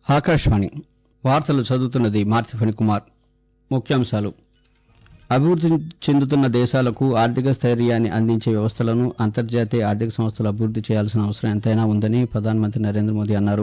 ఆకాశవాణి వార్తలు చదువుతున్నది మార్తిఫణి కుమార్ ముఖ్యాంశాలు అభివృద్ది చెందుతున్న దేశాలకు ఆర్థిక స్థైర్యాన్ని అందించే వ్యవస్థలను అంతర్జాతీయ ఆర్థిక సంస్థలు అభివృద్ది చేయాల్సిన అవసరం ఎంతైనా ఉందని ప్రధానమంత్రి నరేంద్ర మోదీ అన్నారు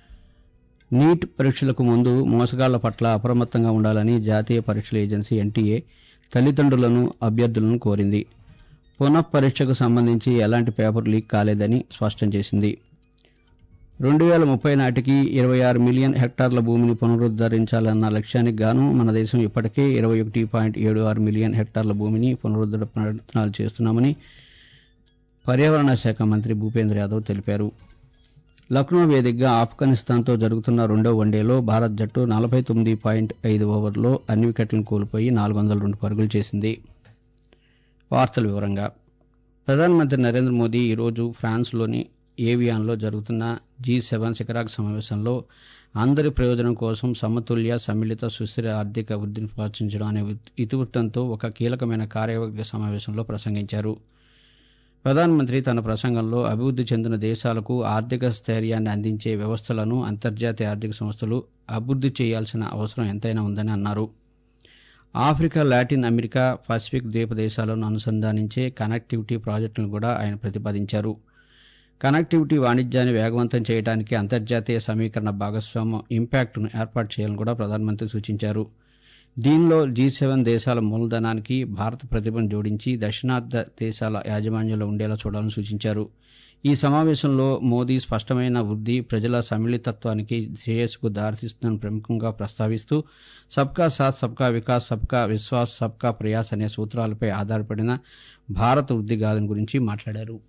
నీట్ పరీక్షలకు ముందు మోసగాళ్ల పట్ల అప్రమత్తంగా ఉండాలని జాతీయ పరీక్షల ఏజెన్సీ ఎన్టీఏ తల్లిదండ్రులను అభ్యర్థులను కోరింది పునః పరీక్షకు సంబంధించి ఎలాంటి పేపర్ లీక్ కాలేదని స్పష్టం చేసింది రెండు వేల ముప్పై నాటికి ఇరవై ఆరు మిలియన్ హెక్టార్ల భూమిని పునరుద్దరించాలన్న లక్ష్యానికి గాను మన దేశం ఇప్పటికే ఇరవై ఒకటి పాయింట్ ఏడు ఆరు మిలియన్ హెక్టార్ల భూమిని పునరుద్దరణ ప్రయత్నాలు చేస్తున్నామని పర్యావరణ శాఖ మంత్రి భూపేంద్ర యాదవ్ తెలిపారు లక్నో వేదికగా ఆఫ్ఘనిస్తాన్తో జరుగుతున్న రెండో వన్డేలో భారత్ జట్టు నలభై తొమ్మిది పాయింట్ ఐదు ఓవర్లో అన్ని వికెట్లను కోల్పోయి నాలుగు వందల రెండు పరుగులు చేసింది వార్తల వివరంగా ప్రధానమంత్రి నరేంద్ర మోదీ ఈరోజు ఫ్రాన్స్లోని ఏవియాన్లో జరుగుతున్న జీ సెవెన్ శిఖరాగ్ర సమావేశంలో అందరి ప్రయోజనం కోసం సమతుల్య సమ్మిళిత సుస్థిర ఆర్థిక వృద్ధిని ప్రోత్సహించడం అనే ఇతివృత్తంతో ఒక కీలకమైన కార్యవర్గ సమావేశంలో ప్రసంగించారు ప్రధానమంత్రి తన ప్రసంగంలో అభివృద్ది చెందిన దేశాలకు ఆర్థిక స్థైర్యాన్ని అందించే వ్యవస్థలను అంతర్జాతీయ ఆర్థిక సంస్థలు అభివృద్ది చేయాల్సిన అవసరం ఎంతైనా ఉందని అన్నారు ఆఫ్రికా లాటిన్ అమెరికా పసిఫిక్ ద్వీప దేశాలను అనుసంధానించే కనెక్టివిటీ ప్రాజెక్టులను కూడా ఆయన ప్రతిపాదించారు కనెక్టివిటీ వాణిజ్యాన్ని వేగవంతం చేయడానికి అంతర్జాతీయ సమీకరణ భాగస్వామ్యం ఇంపాక్ట్ను ఏర్పాటు చేయాలని కూడా ప్రధానమంత్రి సూచించారు దీనిలో జీ సెవెన్ దేశాల మూలధనానికి భారత ప్రతిభను జోడించి దక్షిణార్థ దేశాల యాజమాన్యంలో ఉండేలా చూడాలని సూచించారు ఈ సమావేశంలో మోదీ స్పష్టమైన వృద్ధి ప్రజల సమ్మిళితత్వానికి శ్రేయస్సుకు దారితీస్తుందని ప్రముఖంగా ప్రస్తావిస్తూ సబ్కా సాత్ సబ్కా వికాస్ సబ్కా విశ్వాస్ సబ్కా ప్రయాస్ అనే సూత్రాలపై ఆధారపడిన భారత వృద్ధి గాథను గురించి మాట్లాడారు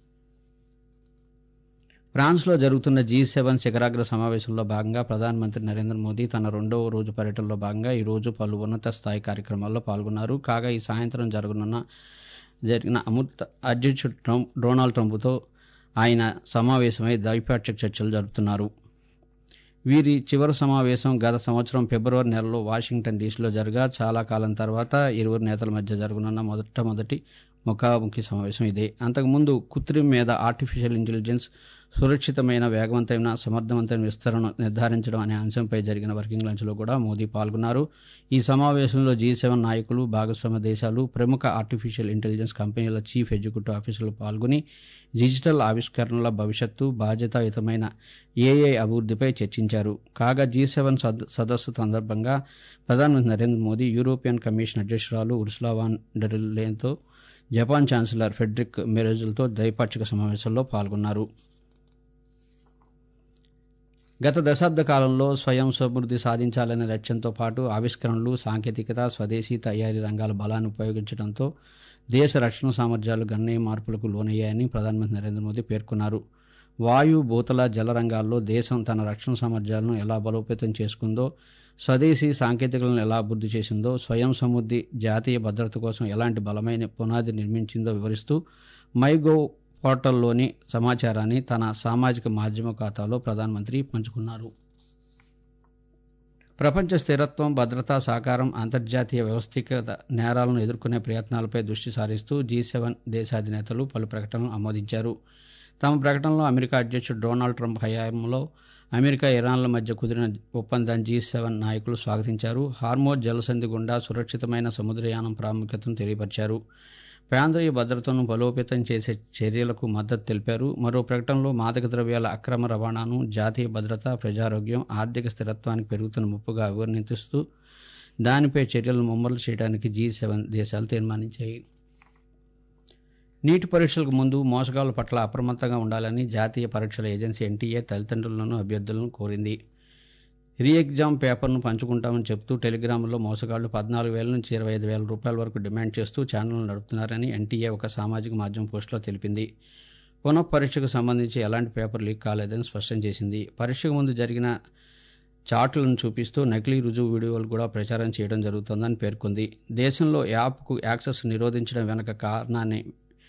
ఫ్రాన్స్లో జరుగుతున్న జీ సెవెన్ శిఖరాగ్ర సమావేశంలో భాగంగా ప్రధానమంత్రి నరేంద్ర మోదీ తన రెండవ రోజు పర్యటనలో భాగంగా ఈ రోజు పలు ఉన్నత స్థాయి కార్యక్రమాల్లో పాల్గొన్నారు కాగా ఈ సాయంత్రం జరగనున్న జరిగిన అమృత అధ్యక్షుడు ట్రంప్ డొనాల్డ్ ట్రంప్తో ఆయన సమావేశమై ద్వైపాక్షిక చర్చలు జరుపుతున్నారు వీరి చివరి సమావేశం గత సంవత్సరం ఫిబ్రవరి నెలలో వాషింగ్టన్ డీసీలో జరగా చాలా కాలం తర్వాత ఇరువురు నేతల మధ్య జరగనున్న మొదటమొదటి ముఖాముఖి సమావేశం ఇదే అంతకుముందు కృత్రిమ మీద ఆర్టిఫిషియల్ ఇంటెలిజెన్స్ సురక్షితమైన వేగవంతమైన సమర్థవంతమైన విస్తరణను నిర్ధారించడం అనే అంశంపై జరిగిన వర్కింగ్ లంచ్లో కూడా మోదీ పాల్గొన్నారు ఈ సమావేశంలో జీ సెవెన్ నాయకులు భాగస్వామ్య దేశాలు ప్రముఖ ఆర్టిఫిషియల్ ఇంటెలిజెన్స్ కంపెనీల చీఫ్ ఎగ్జిక్యూటివ్ ఆఫీసర్లు పాల్గొని డిజిటల్ ఆవిష్కరణల భవిష్యత్తు బాధ్యతాయుతమైన ఏఐ అభివృద్ధిపై చర్చించారు కాగా జీ సెవెన్ సదస్సు సందర్భంగా ప్రధానమంత్రి నరేంద్ర మోదీ యూరోపియన్ కమిషన్ అధ్యక్షురాలు ఉర్సులా వాన్ డెర్ లేన్తో జపాన్ ఛాన్సలర్ ఫెడ్రిక్ మెరోజులతో ద్వైపాక్షిక సమావేశంలో పాల్గొన్నారు గత దశాబ్ద కాలంలో స్వయం సమృద్ధి సాధించాలనే లక్ష్యంతో పాటు ఆవిష్కరణలు సాంకేతికత స్వదేశీ తయారీ రంగాల బలాన్ని ఉపయోగించడంతో దేశ రక్షణ సామర్థ్యాలు గణనీయ మార్పులకు లోనయ్యాయని ప్రధానమంత్రి నరేంద్ర మోదీ పేర్కొన్నారు వాయు భూతల జల రంగాల్లో దేశం తన రక్షణ సామర్థ్యాలను ఎలా బలోపేతం చేసుకుందో స్వదేశీ సాంకేతికలను ఎలా అభివృద్ధి చేసిందో స్వయం సమృద్ధి జాతీయ భద్రత కోసం ఎలాంటి బలమైన పునాది నిర్మించిందో వివరిస్తూ మైగోవ్ పోర్టల్లోని సమాచారాన్ని తన సామాజిక మాధ్యమ ఖాతాలో ప్రధానమంత్రి పంచుకున్నారు ప్రపంచ స్థిరత్వం భద్రతా సహకారం అంతర్జాతీయ వ్యవస్థీకృత నేరాలను ఎదుర్కొనే ప్రయత్నాలపై దృష్టి సారిస్తూ జీ సెవెన్ దేశాధినేతలు పలు ప్రకటనలు ఆమోదించారు తమ ప్రకటనలో అమెరికా అధ్యక్షుడు డొనాల్డ్ ట్రంప్ హయాంలో అమెరికా ఇరాన్ల మధ్య కుదిరిన ఒప్పందాన్ని జీ సెవెన్ నాయకులు స్వాగతించారు హార్మోజ్ జలసంధి గుండా సురక్షితమైన సముద్రయానం ప్రాముఖ్యతను తెలియపరిచారు ప్రాంతీయ భద్రతను బలోపేతం చేసే చర్యలకు మద్దతు తెలిపారు మరో ప్రకటనలో మాదక ద్రవ్యాల అక్రమ రవాణాను జాతీయ భద్రత ప్రజారోగ్యం ఆర్థిక స్థిరత్వానికి పెరుగుతున్న ముప్పుగా అభివర్ణిస్తూ దానిపై చర్యలను ముమ్మలు చేయడానికి జీ సెవెన్ దేశాలు తీర్మానించాయి నీటి పరీక్షలకు ముందు మోసగాళ్ల పట్ల అప్రమత్తంగా ఉండాలని జాతీయ పరీక్షల ఏజెన్సీ ఎన్టీఏ తల్లిదండ్రులను అభ్యర్థులను కోరింది రీ ఎగ్జామ్ పేపర్ను పంచుకుంటామని చెప్తూ టెలిగ్రామ్లో మోసగాళ్లు పద్నాలుగు వేల నుంచి ఇరవై ఐదు వేల రూపాయల వరకు డిమాండ్ చేస్తూ ఛానళ్లు నడుపుతున్నారని ఎన్టీఏ ఒక సామాజిక మాధ్యమం పోస్టులో తెలిపింది పునః పరీక్షకు సంబంధించి ఎలాంటి పేపర్ లీక్ కాలేదని స్పష్టం చేసింది పరీక్షకు ముందు జరిగిన చార్టులను చూపిస్తూ నకిలీ రుజువు వీడియోలు కూడా ప్రచారం చేయడం జరుగుతోందని పేర్కొంది దేశంలో యాప్కు యాక్సెస్ నిరోధించడం వెనక కారణాన్ని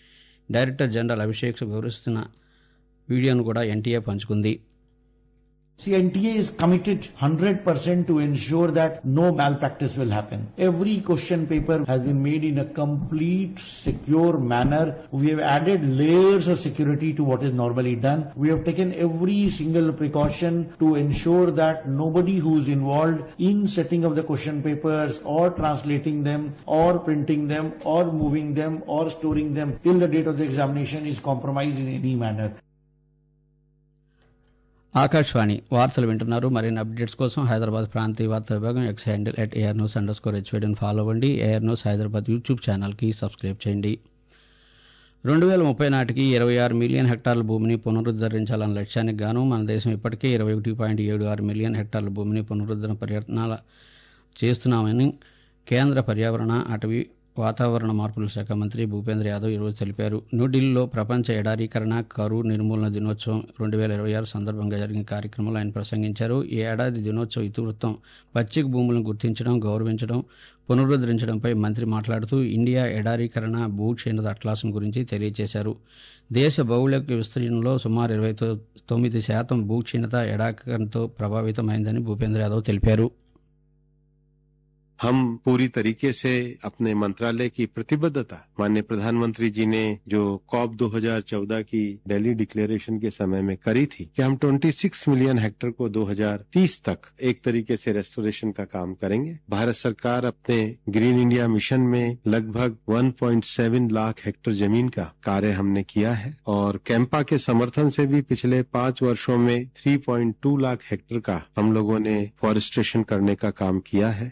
డైరెక్టర్ జనరల్ అభిషేక్ వివరిస్తున్న వీడియోను కూడా ఎన్టీఏ పంచుకుంది CNTA is committed 100% to ensure that no malpractice will happen. Every question paper has been made in a complete, secure manner. We have added layers of security to what is normally done. We have taken every single precaution to ensure that nobody who is involved in setting up the question papers or translating them or printing them or moving them or storing them till the date of the examination is compromised in any manner. Akashvani వార్తలు వింటున్నారు మరిన్ని updates కోసం హైదరాబాద్ ప్రాంతీయ వార్తా విభాగం X handle at AR news underscore హెచ్వేడిని follow అవ్వండి AR news Hyderabad YouTube ఛానల్కి సబ్స్క్రైబ్ చేయండి రెండు వేల ముప్పై నాటికి ఇరవై ఆరు మిలియన్ హెక్టార్ల భూమిని పునరుద్ధరించాలన్న లక్ష్యానికి గాను మన దేశం ఇప్పటికే ఇరవై ఒకటి పాయింట్ ఏడు ఆరు మిలియన్ హెక్టార్ల భూమిని పునరుద్ధరణ ప్రయత్నాల చేస్తున్నామని కేంద్ర పర్యావరణ అటవీ వాతావరణ మార్పుల శాఖ మంత్రి భూపేంద్ర యాదవ్ ఈరోజు తెలిపారు న్యూఢిల్లీలో ప్రపంచ ఎడారీకరణ కరువు నిర్మూలన దినోత్సవం రెండు వేల ఇరవై ఆరు సందర్భంగా జరిగిన కార్యక్రమంలో ఆయన ప్రసంగించారు ఈ ఏడాది దినోత్సవ ఇతివృత్తం పచ్చిక భూములను గుర్తించడం గౌరవించడం పునరుద్ధరించడంపై మంత్రి మాట్లాడుతూ ఇండియా ఎడారీకరణ భూక్షీణత అట్లాసం గురించి తెలియజేశారు దేశ భౌగోళిక విస్తీర్ణంలో సుమారు ఇరవై తొమ్మిది శాతం భూక్షీణత ఎడారీకరణతో ప్రభావితమైందని భూపేంద్ర యాదవ్ తెలిపారు हम पूरी तरीके से अपने मंत्रालय की प्रतिबद्धता माननीय प्रधानमंत्री जी ने जो कॉप 2014 की दिल्ली डिक्लेरेशन के समय में करी थी कि हम 26 मिलियन हेक्टर को 2030 तक एक तरीके से रेस्टोरेशन का काम करेंगे भारत सरकार अपने ग्रीन इंडिया मिशन में लगभग 1.7 लाख हेक्टर जमीन का कार्य हमने किया है और कैंपा के समर्थन से भी पिछले पांच वर्षों में 3.2 लाख हेक्टर का हम लोगों ने फॉरेस्ट्रेशन करने का काम किया है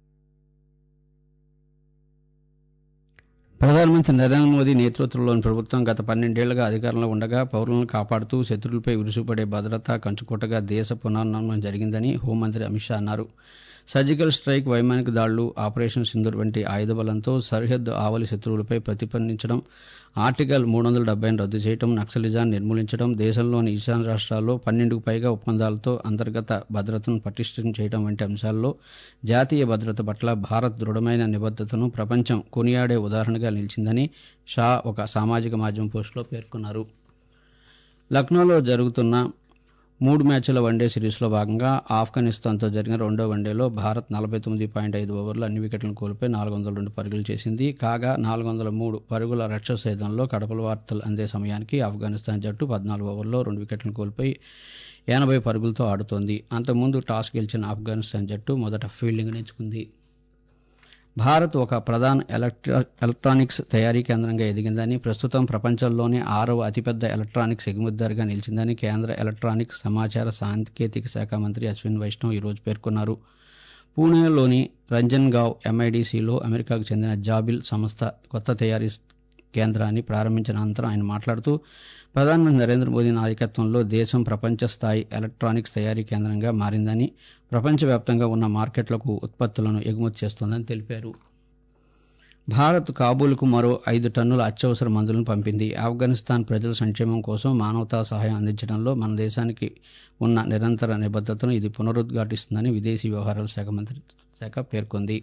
ప్రధానమంత్రి నరేంద్ర మోదీ నేతృత్వంలోని ప్రభుత్వం గత పన్నెండేళ్లుగా అధికారంలో ఉండగా పౌరులను కాపాడుతూ శత్రువులపై విరుసుపడే భద్రతా కంచుకోటగా దేశ పునర్నిర్మాణం జరిగిందని హోంమంత్రి అమిత్ షా అన్నారు సర్జికల్ స్ట్రైక్ వైమానిక దాడులు ఆపరేషన్ సింధూర్ వంటి ఆయుధ బలంతో సరిహద్దు ఆవలి శత్రువులపై ప్రతిపన్నించడం ఆర్టికల్ మూడు వందల డెబ్బైను రద్దు చేయడం నక్సలిజాన్ని నిర్మూలించడం దేశంలోని ఈశాన్య రాష్ట్రాల్లో పన్నెండుకు పైగా ఒప్పందాలతో అంతర్గత భద్రతను పటిష్టం చేయడం వంటి అంశాల్లో జాతీయ భద్రత పట్ల భారత్ దృఢమైన నిబద్దతను ప్రపంచం కొనియాడే ఉదాహరణగా నిలిచిందని షా ఒక సామాజిక మాధ్యమం పోస్టులో పేర్కొన్నారు లక్నోలో జరుగుతున్న మూడు మ్యాచ్ల వన్డే సిరీస్లో భాగంగా ఆఫ్ఘనిస్తాన్తో జరిగిన రెండో వన్డేలో భారత్ నలభై తొమ్మిది పాయింట్ ఐదు ఓవర్లు అన్ని వికెట్లను కోల్పోయి నాలుగు వందల రెండు పరుగులు చేసింది కాగా నాలుగు వందల మూడు పరుగుల రక్ష సేదంలో కడపల వార్తలు అందే సమయానికి ఆఫ్ఘనిస్తాన్ జట్టు పద్నాలుగు ఓవర్లో రెండు వికెట్లను కోల్పోయి ఎనభై పరుగులతో ఆడుతోంది అంతకుముందు టాస్ గెలిచిన ఆఫ్ఘనిస్తాన్ జట్టు మొదట ఫీల్డింగ్ ఎంచుకుంది భారత్ ఒక ప్రధాన ఎలక్ట్రానిక్స్ తయారీ కేంద్రంగా ఎదిగిందని ప్రస్తుతం ప్రపంచంలోనే ఆరవ అతిపెద్ద ఎలక్ట్రానిక్స్ ఎగుమతిదారుగా నిలిచిందని కేంద్ర ఎలక్ట్రానిక్స్ సమాచార సాంకేతిక శాఖ మంత్రి అశ్విన్ వైష్ణవ్ ఈరోజు పేర్కొన్నారు పూణేలోని రంజన్గావ్ ఎంఐడిసిలో అమెరికాకు చెందిన జాబిల్ సంస్థ కొత్త తయారీ కేంద్రాన్ని ప్రారంభించిన అనంతరం ఆయన మాట్లాడుతూ ప్రధానమంత్రి నరేంద్ర మోదీ నాయకత్వంలో దేశం ప్రపంచ స్థాయి ఎలక్ట్రానిక్స్ తయారీ కేంద్రంగా మారిందని ప్రపంచవ్యాప్తంగా ఉన్న మార్కెట్లకు ఉత్పత్తులను ఎగుమతి చేస్తోందని తెలిపారు భారత్ కాబూల్కు మరో ఐదు టన్నుల అత్యవసర మందులను పంపింది ఆఫ్ఘనిస్తాన్ ప్రజల సంక్షేమం కోసం మానవతా సహాయం అందించడంలో మన దేశానికి ఉన్న నిరంతర నిబద్దతను ఇది పునరుద్ఘాటిస్తుందని విదేశీ వ్యవహారాల శాఖ మంత్రి శాఖ పేర్కొంది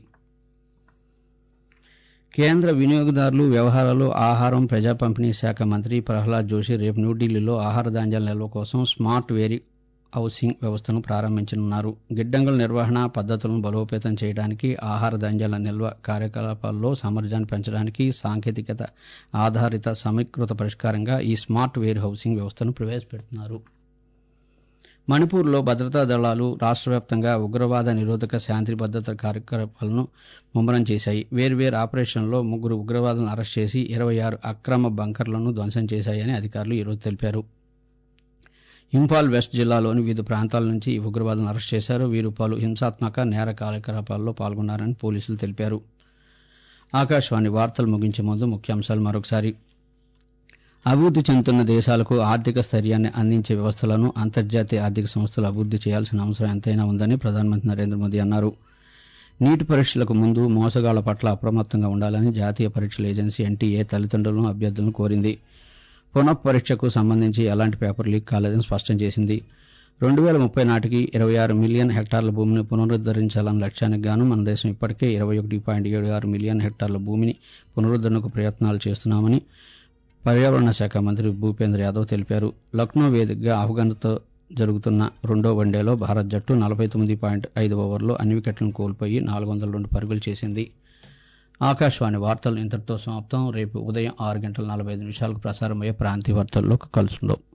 కేంద్ర వినియోగదారులు వ్యవహారాలు ఆహారం ప్రజా పంపిణీ శాఖ మంత్రి ప్రహ్లాద్ జోషి రేపు న్యూఢిల్లీలో ఆహార ధాన్యాల నిల్వ కోసం స్మార్ట్ వేరీ హౌసింగ్ వ్యవస్థను ప్రారంభించనున్నారు గిడ్డంగుల నిర్వహణ పద్ధతులను బలోపేతం చేయడానికి ఆహార ధాన్యాల నిల్వ కార్యకలాపాల్లో సామర్థ్యాన్ని పెంచడానికి సాంకేతికత ఆధారిత సమీకృత పరిష్కారంగా ఈ స్మార్ట్ వేర్ హౌసింగ్ వ్యవస్థను ప్రవేశపెడుతున్నారు మణిపూర్లో భద్రతా దళాలు రాష్ట్ర వ్యాప్తంగా ఉగ్రవాద నిరోధక శాంతి భద్రత కార్యకలాపాలను ముమ్మరం చేశాయి వేర్వేరు ఆపరేషన్లో ముగ్గురు ఉగ్రవాదులను అరెస్ట్ చేసి ఇరవై ఆరు అక్రమ బంకర్లను ధ్వంసం చేశాయని అధికారులు ఈరోజు తెలిపారు ఇంఫాల్ వెస్ట్ జిల్లాలోని వివిధ ప్రాంతాల నుంచి ఈ ఉగ్రవాదులను అరెస్ట్ చేశారు వీరు పలు హింసాత్మక నేర కార్యకలాపాల్లో పాల్గొన్నారని పోలీసులు తెలిపారు ఆకాశవాణి వార్తలు ముగించే ముందు ముఖ్యాంశాలు మరొకసారి అభివృద్ధి చెందుతున్న దేశాలకు ఆర్థిక స్థైర్యాన్ని అందించే వ్యవస్థలను అంతర్జాతీయ ఆర్థిక సంస్థలు అభివృద్ధి చేయాల్సిన అవసరం ఎంతైనా ఉందని ప్రధానమంత్రి నరేంద్ర మోదీ అన్నారు నీటి పరీక్షలకు ముందు మోసగాళ్ల పట్ల అప్రమత్తంగా ఉండాలని జాతీయ పరీక్షల ఏజెన్సీ ఎన్టీఏ తల్లిదండ్రులను అభ్యర్థులను కోరింది పునఃపరీక్షకు సంబంధించి ఎలాంటి పేపర్ లీక్ కాలేదని స్పష్టం చేసింది రెండు వేల ముప్పై నాటికి ఇరవై ఆరు మిలియన్ హెక్టార్ల భూమిని పునరుద్ధరించాలన్న లక్ష్యానికి గాను మన దేశం ఇప్పటికే ఇరవై ఒకటి పాయింట్ ఏడు ఆరు మిలియన్ హెక్టార్ల భూమిని పునరుద్ధరణకు ప్రయత్నాలు చేస్తున్నామని పర్యావరణ శాఖ మంత్రి భూపేంద్ర యాదవ్ తెలిపారు లక్నో వేదికగా ఆఫ్ఘన్తో జరుగుతున్న రెండో వన్డేలో భారత్ జట్టు నలభై తొమ్మిది పాయింట్ ఐదు ఓవర్లో అన్ని వికెట్లను కోల్పోయి నాలుగు వందల రెండు పరుగులు చేసింది ఆకాశవాణి వార్తలు ఇంతటితో సమాప్తం రేపు ఉదయం ఆరు గంటల నలభై ఐదు నిమిషాలకు ప్రసారమయ్యే ప్రాంతీయ వార్తల్లో కలుసుకుందాం